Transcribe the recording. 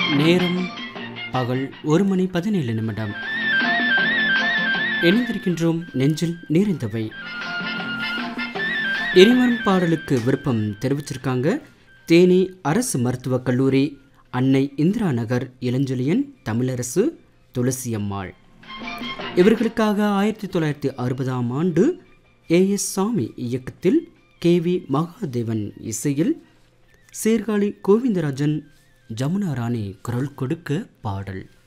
நேரம் பகல் ஒரு மணி பதினேழு நிமிடம் இணைந்திருக்கின்றோம் நெஞ்சில் நிறைந்தவை இனிவரும் பாடலுக்கு விருப்பம் தெரிவிச்சிருக்காங்க தேனி அரசு மருத்துவக் கல்லூரி அன்னை இந்திரா நகர் இளஞ்செழியன் தமிழரசு துளசி அம்மாள் இவர்களுக்காக ஆயிரத்தி தொள்ளாயிரத்தி அறுபதாம் ஆண்டு ஏ எஸ் சாமி இயக்கத்தில் கே வி மகாதேவன் இசையில் சீர்காழி கோவிந்தராஜன் ஜமுனா ராணி குரல் கொடுக்க பாடல்